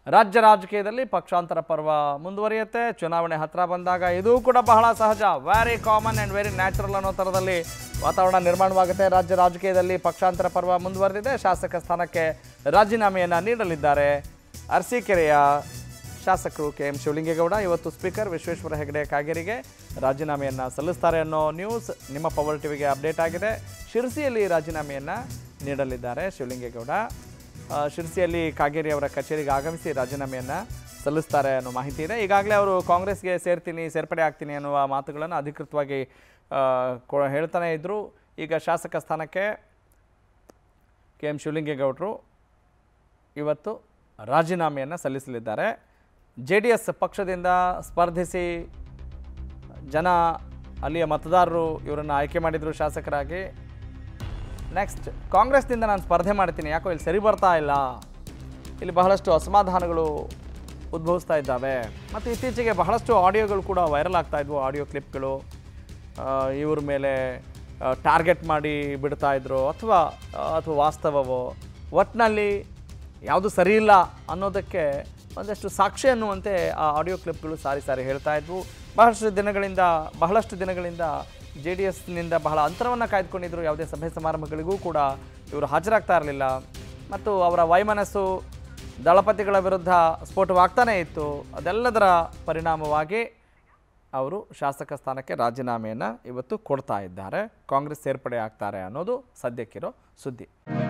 ರಾಜ್ಯ ರಾಜಕೀಯದಲ್ಲಿ ಪಕ್ಷಾಂತರ ಪರ್ವ ಮುಂದುವರಿಯುತ್ತೆ ಚುನಾವಣೆ ಹತ್ರ ಬಂದಾಗ ಇದು ಕೂಡ ಬಹಳ ಸಹಜ very common and very natural ಅನ್ನೋ ಥರದಲ್ಲಿ ವಾತಾವರಣ ನಿರ್ಮಾಣವಾಗುತ್ತೆ ರಾಜ್ಯ ರಾಜಕೀಯದಲ್ಲಿ ಪಕ್ಷಾಂತರ ಪರ್ವ ಮುಂದುವರೆದಿದೆ ಶಾಸಕ ಸ್ಥಾನಕ್ಕೆ ರಾಜೀನಾಮೆಯನ್ನು ನೀಡಲಿದ್ದಾರೆ ಅರಸೀಕೆರೆಯ ಶಾಸಕರು ಕೆ ಎಂ ಶಿವಲಿಂಗೇಗೌಡ ಇವತ್ತು ಸ್ಪೀಕರ್ ವಿಶ್ವೇಶ್ವರ ಹೆಗಡೆ ಕಾಗೇರಿಗೆ ರಾಜೀನಾಮೆಯನ್ನು ಸಲ್ಲಿಸ್ತಾರೆ ಅನ್ನೋ ನ್ಯೂಸ್ ನಿಮ್ಮ ಪವರ್ ಟಿವಿಗೆ ಅಪ್ಡೇಟ್ ಆಗಿದೆ ಶಿರಸಿಯಲ್ಲಿ ರಾಜೀನಾಮೆಯನ್ನು ನೀಡಲಿದ್ದಾರೆ ಶಿವಲಿಂಗೇಗೌಡ ಆ, ಶಿರಸಿಯಲ್ಲಿ ಕಾಗೇರಿ ಅವರ ಕಚೇರಿಗೆ ಆಗಮಿಸಿ ರಾಜೀನಾಮೆಯನ್ನು ಸಲ್ಲಿಸ್ತಾರೆ ಅನ್ನೋ ಮಾಹಿತಿ ಇದೆ ಈಗಾಗಲೇ ಅವರು ಕಾಂಗ್ರೆಸ್ಗೆ ಸೇರ್ತೀನಿ ಸೇರ್ಪಡೆ ಆಗ್ತೀನಿ ಅನ್ನುವ ಮಾತುಗಳನ್ನು ಅಧಿಕೃತವಾಗಿ ಆ, ಕೊ- ಹೇಳ್ತಾನೆ ಇದ್ದರು ಈಗ ಶಾಸಕ ಸ್ಥಾನಕ್ಕೆ ಕೆ ಎಂ ಶಿವಲಿಂಗೇಗೌಡರು ಇವತ್ತು ರಾಜೀನಾಮೆಯನ್ನು ಸಲ್ಲಿಸಲಿದ್ದಾರೆ ಜೆ ಡಿ ಎಸ್ ಪಕ್ಷದಿಂದ ಸ್ಪರ್ಧಿಸಿ ಜನ ಅಲ್ಲಿಯ ಮತದಾರರು ಇವರನ್ನು ಆಯ್ಕೆ ಮಾಡಿದರು ಶಾಸಕರಾಗಿ ನೆಕ್ಸ್ಟ್ ಕಾಂಗ್ರೆಸ್ನಿಂದ ನಾನು ಸ್ಪರ್ಧೆ ಮಾಡ್ತೀನಿ ಯಾಕೋ ಇಲ್ಲಿ ಸರಿ ಬರ್ತಾ ಇಲ್ಲ ಇಲ್ಲಿ ಬಹಳಷ್ಟು ಅಸಮಾಧಾನಗಳು ಉದ್ಭವಿಸ್ತಾ ಇದ್ದಾವೆ ಮತ್ತು ಇತ್ತೀಚೆಗೆ ಬಹಳಷ್ಟು ಆಡಿಯೋಗಳು ಕೂಡ ವೈರಲ್ ಆಗ್ತಾ ಇದ್ವು ಆಡಿಯೋ ಕ್ಲಿಪ್ಗಳು ಇವ್ರ ಮೇಲೆ ಟಾರ್ಗೆಟ್ ಮಾಡಿ ಬಿಡ್ತಾ ಇದ್ರು ಅಥವಾ ಅಥವಾ ವಾಸ್ತವವೋ ಒಟ್ಟಿನಲ್ಲಿ ಯಾವುದು ಸರಿ ಇಲ್ಲ ಅನ್ನೋದಕ್ಕೆ ಒಂದಷ್ಟು ಸಾಕ್ಷಿ ಅನ್ನುವಂತೆ ಆ ಆಡಿಯೋ ಕ್ಲಿಪ್ಗಳು ಸಾರಿ ಸಾರಿ ಹೇಳ್ತಾ ಇದ್ವು ಬಹಳಷ್ಟು ದಿನಗಳಿಂದ ಬಹಳಷ್ಟು ದಿನಗಳಿಂದ ಜೆ ಡಿ ಎಸ್ನಿಂದ ಬಹಳ ಅಂತರವನ್ನು ಕಾಯ್ದುಕೊಂಡಿದ್ರು ಯಾವುದೇ ಸಭೆ ಸಮಾರಂಭಗಳಿಗೂ ಕೂಡ ಇವರು ಹಾಜರಾಗ್ತಾ ಇರಲಿಲ್ಲ ಮತ್ತು ಅವರ ವೈಮನಸ್ಸು ದಳಪತಿಗಳ ವಿರುದ್ಧ ಸ್ಫೋಟವಾಗ್ತಾನೇ ಇತ್ತು ಅದೆಲ್ಲದರ ಪರಿಣಾಮವಾಗಿ ಅವರು ಶಾಸಕ ಸ್ಥಾನಕ್ಕೆ ರಾಜೀನಾಮೆಯನ್ನು ಇವತ್ತು ಕೊಡ್ತಾ ಇದ್ದಾರೆ ಕಾಂಗ್ರೆಸ್ ಸೇರ್ಪಡೆ ಆಗ್ತಾರೆ ಅನ್ನೋದು ಸದ್ಯಕ್ಕಿರೋ ಸುದ್ದಿ